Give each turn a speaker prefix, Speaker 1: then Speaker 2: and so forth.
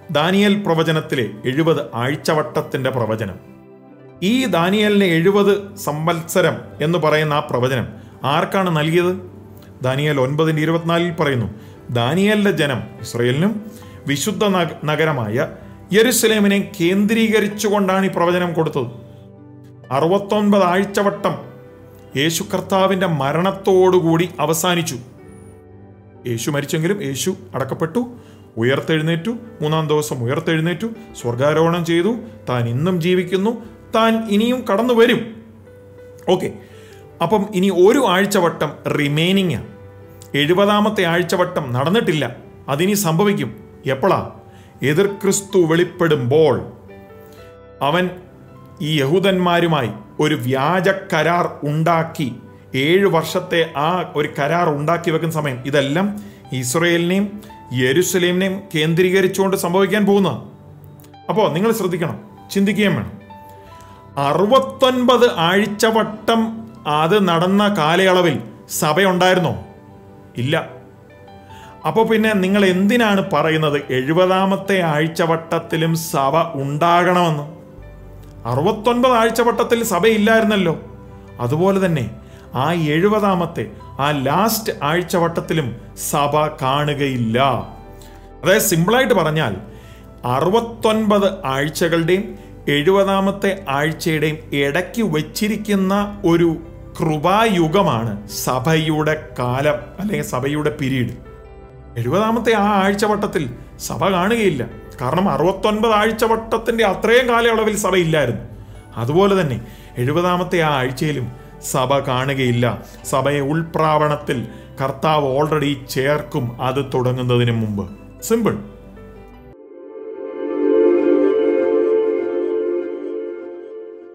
Speaker 1: ദാനിയൽ പ്രവചനത്തിലെ എഴുപത് ആഴ്ചവട്ടത്തിന്റെ പ്രവചനം ഈ ദാനിയലിന് എഴുപത് സംവത്സരം എന്ന് പറയുന്ന ആ പ്രവചനം ആർക്കാണ് നൽകിയത് ദാനിയൽ ഒൻപതിൻ്റെ ഇരുപത്തിനാലിൽ പറയുന്നു ദാനിയലിന്റെ ജനം ഇസ്രയേലിനും വിശുദ്ധ നഗ- നഗരമായ യെരുസലേമിനെ കേന്ദ്രീകരിച്ചുകൊണ്ടാണ് ഈ പ്രവചനം കൊടുത്തത് അറുപത്തൊൻപത് ആഴ്ചവട്ടം യേശു കർത്താവിന്റെ മരണത്തോടുകൂടി അവസാനിച്ചു യേശു മരിച്ചെങ്കിലും യേശു അടക്കപ്പെട്ടു ഉയർത്തെഴുന്നേറ്റു മൂന്നാം ദിവസം ഉയർത്തെഴുന്നേറ്റു സ്വർഗാരോഹണം ചെയ്തു താൻ ഇന്നും ജീവിക്കുന്നു താൻ ഇനിയും കടന്നു വരും ഓക്കെ അപ്പം ഇനി ഒരു ആഴ്ചവട്ടം റിമൈനിങ് എഴുപതാമത്തെ ആഴ്ചവട്ടം നടന്നിട്ടില്ല അതിനി സംഭവിക്കും എപ്പോഴാ എതിർ ക്രിസ്തു വെളിപ്പെടുമ്പോൾ അവൻ ഈ യഹൂദന്മാരുമായി ഒരു വ്യാജ കരാർ ഉണ്ടാക്കി ഏഴ് വർഷത്തെ ആ ഒരു കരാർ ഉണ്ടാക്കി വെക്കുന്ന സമയം ഇതെല്ലാം ഇസ്രയേലിനെയും യെരുസലേമിനെയും കേന്ദ്രീകരിച്ചുകൊണ്ട് സംഭവിക്കാൻ പോകുന്ന അപ്പോൾ നിങ്ങൾ ശ്രദ്ധിക്കണം ചിന്തിക്കുകയും വേണം അറുപത്തൊൻപത് ആഴ്ചവട്ടം അത് നടന്ന കാലയളവിൽ സഭയുണ്ടായിരുന്നോ ഇല്ല അപ്പോൾ പിന്നെ നിങ്ങൾ എന്തിനാണ് പറയുന്നത് എഴുപതാമത്തെ ആഴ്ചവട്ടത്തിലും സഭ ഉണ്ടാകണമെന്ന് അറുപത്തൊൻപത് ആഴ്ചവട്ടത്തിൽ സഭയില്ലായിരുന്നല്ലോ അതുപോലെ തന്നെ ആ എഴുപതാമത്തെ ആ ലാസ്റ്റ് ആഴ്ചവട്ടത്തിലും സഭ കാണുകയില്ല അതായത് സിമ്പിളായിട്ട് പറഞ്ഞാൽ അറുപത്തൊൻപത് ആഴ്ചകളുടെയും എഴുപതാമത്തെ ആഴ്ചയുടെയും ഇടയ്ക്ക് വച്ചിരിക്കുന്ന ഒരു കൃപായുഗമാണ് സഭയുടെ കാലം അല്ലെങ്കിൽ സഭയുടെ പീരീഡ് എഴുപതാമത്തെ ആ ആഴ്ചവട്ടത്തിൽ സഭ കാണുകയില്ല കാരണം അറുപത്തൊൻപത് ആഴ്ചവട്ടത്തിന്റെ അത്രയും കാലയളവിൽ സഭ ഇല്ലായിരുന്നു അതുപോലെ തന്നെ എഴുപതാമത്തെ ആ ആഴ്ചയിലും സഭ കാണുകയില്ല സഭയെ ഉൾപ്രാവണത്തിൽ കർത്താവ് ഓൾറെഡി ചേർക്കും അത് തുടങ്ങുന്നതിന് മുമ്പ് സിമ്പിൾ